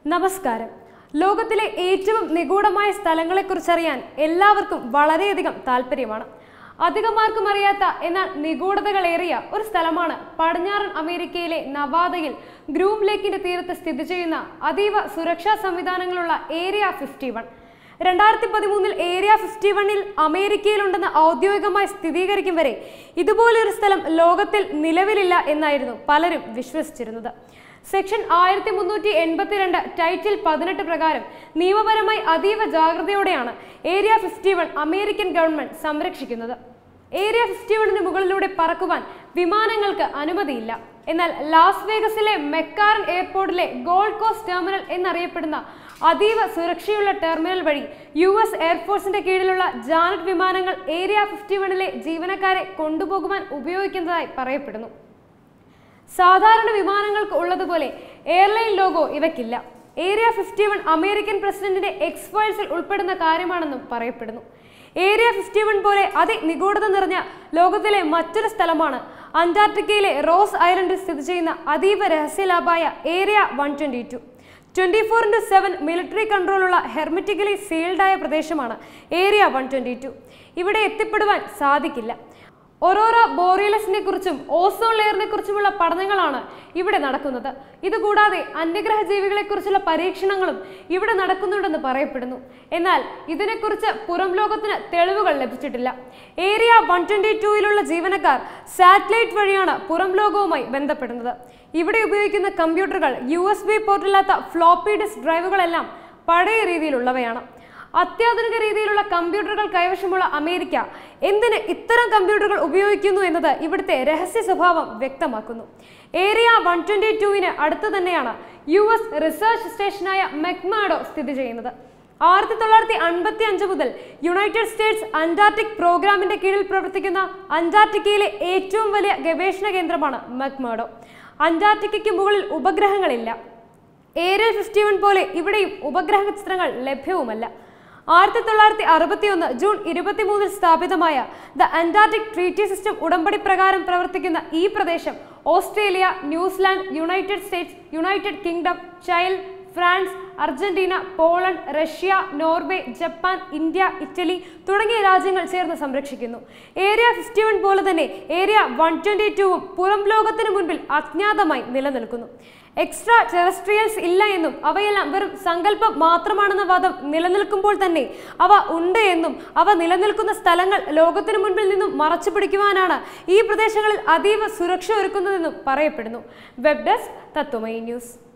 നമസ്കാരം ലോകത്തിലെ ഏറ്റവും നിഗൂഢമായ സ്ഥലങ്ങളെക്കുറിച്ചറിയാൻ എല്ലാവർക്കും വളരെയധികം താല്പര്യമാണ് അധികമാർക്കും അറിയാത്ത എന്നാൽ നിഗൂഢതകളേറിയ ഒരു സ്ഥലമാണ് പടിഞ്ഞാറൻ അമേരിക്കയിലെ നവാദയിൽ ഗ്രൂം ലേക്കിന്റെ തീരത്ത് സ്ഥിതി ചെയ്യുന്ന അതീവ സുരക്ഷാ സംവിധാനങ്ങളുള്ള ഏരിയ ഫിഫ്റ്റി വൺ രണ്ടായിരത്തി പതിമൂന്നിൽ ഏരിയ ഫിഫ്റ്റി വണ്ണിൽ അമേരിക്കയിലുണ്ടെന്ന് ഔദ്യോഗികമായി സ്ഥിരീകരിക്കും വരെ ഇതുപോലൊരു സ്ഥലം ലോകത്തിൽ നിലവിലില്ല എന്നായിരുന്നു പലരും വിശ്വസിച്ചിരുന്നത് സെക്ഷൻ ആയിരത്തി മുന്നൂറ്റി എൺപത്തിരണ്ട് ടൈറ്റിൽ പതിനെട്ട് പ്രകാരം നിയമപരമായി അതീവ ജാഗ്രതയോടെയാണ് area fifty one American government സംരക്ഷിക്കുന്നത് ഏരിയ ഫിഫ്റ്റി വണ്ണിന് മുകളിലൂടെ പറക്കുവാൻ വിമാനങ്ങൾക്ക് അനുമതിയില്ല എന്നാൽ ലാസ് വേഗസിലെ മെക്കാരൻ എയർപോർട്ടിലെ ഗോൾഡ് കോസ്റ്റ് ടെർമിനൽ എന്നറിയപ്പെടുന്ന അതീവ സുരക്ഷയുള്ള ടെർമിനൽ വഴി യു എസ് എയർഫോഴ്സിന്റെ കീഴിലുള്ള ജാനറ്റ് വിമാനങ്ങൾ ഏരിയ ഫിഫ്റ്റി വണ്ണിലെ ജീവനക്കാരെ കൊണ്ടുപോകുവാൻ ഉപയോഗിക്കുന്നതായി പറയപ്പെടുന്നു സാധാരണ വിമാനങ്ങൾക്ക് ഉള്ളതുപോലെ എയർലൈൻ ലോഗോ ഇവയ്ക്കില്ല ഏരിയ ഫിഫ്റ്റി വൺ അമേരിക്കൻ പ്രസിഡന്റിന്റെ എക്സ് ഫയൽസിൽ ഉൾപ്പെടുന്ന കാര്യമാണെന്നും പറയപ്പെടുന്നു ഏരിയ ഫിഫ്റ്റി വൺ പോലെ അതിനിഗൂഢത നിറഞ്ഞ ലോകത്തിലെ മറ്റൊരു സ്ഥലമാണ് അന്റാർട്ടിക്കയിലെ റോസ് ഐലൻഡിൽ സ്ഥിതി ചെയ്യുന്ന അതീവ രഹസ്യലാഭായ area one twenty two twenty four into seven military കൺട്രോളുള്ള ഹെർമിറ്റിക്കലി സീൽഡായ പ്രദേശമാണ് ഏരിയ വൺ ട്വന്റി ടു ഇവിടെ എത്തിപ്പെടുവാൻ സാധിക്കില്ല ഒറോറ ബോറിയലസിനെ കുറിച്ചും ഓസോൺ ലെയറിനെ കുറിച്ചുമുള്ള പഠനങ്ങളാണ് ഇവിടെ നടക്കുന്നത് ഇതുകൂടാതെ അന്യഗ്രഹ ജീവികളെ കുറിച്ചുള്ള പരീക്ഷണങ്ങളും ഇവിടെ നടക്കുന്നുണ്ടെന്ന് പറയപ്പെടുന്നു എന്നാൽ ഇതിനെക്കുറിച്ച് പുറം ലോകത്തിന് തെളിവുകൾ ലഭിച്ചിട്ടില്ല ഏരിയ വൺ ട്വന്റി ടൂയിലുള്ള ജീവനക്കാർ സാറ്റലൈറ്റ് വഴിയാണ് പുറം ലോകവുമായി ബന്ധപ്പെടുന്നത് ഇവിടെ ഉപയോഗിക്കുന്ന കമ്പ്യൂട്ടറുകൾ യു എസ് ബി പോർട്ടില്ലാത്ത ഫ്ലോപ്പി ഡിസ്ക് ഡ്രൈവുകളെല്ലാം പഴയ രീതിയിലുള്ളവയാണ് അത്യാധുനിക രീതിയിലുള്ള കമ്പ്യൂട്ടറുകൾ കൈവശമുള്ള അമേരിക്ക എന്തിന് ഇത്തരം കമ്പ്യൂട്ടറുകൾ ഉപയോഗിക്കുന്നു എന്നത് ഇവിടുത്തെ രഹസ്യ സ്വഭാവം വ്യക്തമാക്കുന്നു ഏരിയ വൺ ട്വന്റി ടുവിന് അടുത്ത് തന്നെയാണ് യു എസ് റിസർച്ച് സ്റ്റേഷനായ മെക്മാഡോ സ്ഥിതി ചെയ്യുന്നത് ആയിരത്തി തൊള്ളായിരത്തി അൻപത്തി അഞ്ച് മുതൽ യുണൈറ്റഡ് സ്റ്റേറ്റ്സ് അന്റാർട്ടിക് പ്രോഗ്രാമിന്റെ കീഴിൽ പ്രവർത്തിക്കുന്ന അന്റാർട്ടിക്കയിലെ ഏറ്റവും വലിയ ഗവേഷണ കേന്ദ്രമാണ് മെക്മാഡോ അന്റാർട്ടിക്കയ്ക്ക് മുകളിൽ ഉപഗ്രഹങ്ങളില്ല ഏരിയൽ ഫിഫ്റ്റി വൺ പോലെ ഇവിടെയും ഉപഗ്രഹ ചിത്രങ്ങൾ ലഭ്യവുമല്ല ആയിരത്തി തൊള്ളായിരത്തി അറുപത്തി ഒന്ന് ജൂൺ ഇരുപത്തിമൂന്നിൽ സ്ഥാപിതമായ ദ അന്റാർട്ടിക് ട്രീറ്റി സിസ്റ്റം ഉടമ്പടി പ്രകാരം പ്രവർത്തിക്കുന്ന ഈ പ്രദേശം Australia New Zealand United States United Kingdom Chile France Argentina Poland Russia Norway Japan India Italy തുടങ്ങിയ രാജ്യങ്ങൾ ചേർന്ന് സംരക്ഷിക്കുന്നു ഏരിയ ഫിഫ്റ്റി വൺ പോലെ തന്നെ ഏരിയ വൺ ട്വന്റി ടുവും പുറം ലോകത്തിന് മുൻപിൽ അജ്ഞാതമായി നിലനിൽക്കുന്നു എക്സ്ട്രാ ടെറസ്ട്രിയൽസ് ഇല്ല എന്നും അവയെല്ലാം വെറും സങ്കല്പം മാത്രമാണെന്ന വാദം നിലനിൽക്കുമ്പോൾ തന്നെ അവ ഉണ്ട് എന്നും അവ നിലനിൽക്കുന്ന സ്ഥലങ്ങൾ ലോകത്തിനു മുൻപിൽ നിന്നും മറച്ചു പിടിക്കുവാനാണ് ഈ പ്രദേശങ്ങളിൽ അതീവ സുരക്ഷ ഒരുക്കുന്നതെന്നും പറയപ്പെടുന്നു വെബ് ഡെസ്ക് തത്വമയി ന്യൂസ്